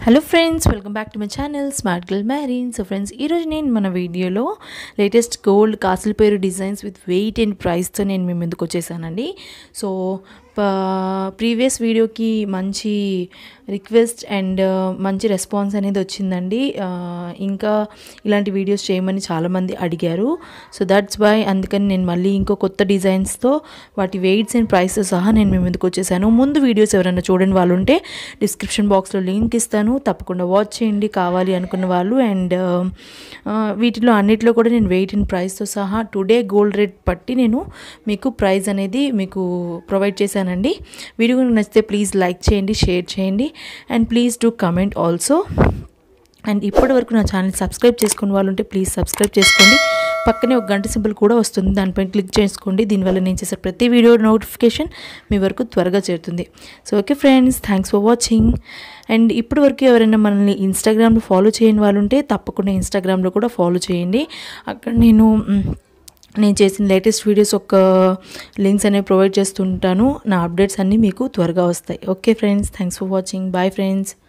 hello friends welcome back to my channel smart girl మ్యారీన్ so friends ఈరోజు నేను మన వీడియోలో లేటెస్ట్ గోల్డ్ కాసుల పేరు డిజైన్స్ విత్ వెయిట్ అండ్ ప్రైస్తో నేను మీ ముందుకు వచ్చేసానండి సో ప్రీవియస్ వీడియోకి మంచి రిక్వెస్ట్ అండ్ మంచి రెస్పాన్స్ అనేది వచ్చిందండి ఆ, ఇంకా ఇలాంటి వీడియోస్ చేయమని చాలామంది అడిగారు సో దట్స్ వై అందుకని నేను మళ్ళీ ఇంకో కొత్త డిజైన్స్తో వాటి వెయిట్స్ అండ్ ప్రైసెస్ సహా నేను మీ ముందుకు వచ్చేసాను ముందు వీడియోస్ ఎవరైనా చూడని వాళ్ళు ఉంటే డిస్క్రిప్షన్ బాక్స్లో లింక్ ఇస్తాను తప్పకుండా వాచ్ చేయండి కావాలి అనుకున్న వాళ్ళు అండ్ వీటిలో అన్నిటిలో కూడా నేను వెయిట్ అండ్ ప్రైస్తో సహా టుడే గోల్డ్ రేట్ బట్టి నేను మీకు ప్రైస్ అనేది మీకు ప్రొవైడ్ చేశానండి వీడియో కనుక నచ్చితే ప్లీజ్ లైక్ చేయండి షేర్ చేయండి and please do comment also and ఇప్పటి వరకు నా ఛానల్ సబ్స్క్రైబ్ చేసుకున్న వాళ్ళు ఉంటే ప్లీజ్ సబ్స్క్రైబ్ చేసుకోండి పక్కనే ఒక గంట సింబల్ కూడా వస్తుంది దానిపైన క్లిక్ చేసుకోండి దీనివల్ల నేను చేసే ప్రతి వీడియో నోటిఫికేషన్ మీ వరకు త్వరగా చేరుతుంది so okay friends thanks for watching and ఇప్పటి వరకు ఎవరైనా మనల్ని ఇన్స్టాగ్రామ్లో ఫాలో చేయని వాళ్ళు ఉంటే తప్పకుండా ఇన్స్టాగ్రామ్లో కూడా ఫాలో చేయండి అక్కడ నేను మ్, నేను చేసిన లేటెస్ట్ వీడియోస్ ఒక లింక్స్ అనేవి ప్రొవైడ్ చేస్తుంటాను నా అప్డేట్స్ అన్నీ మీకు త్వరగా వస్తాయి okay friends thanks for watching bye friends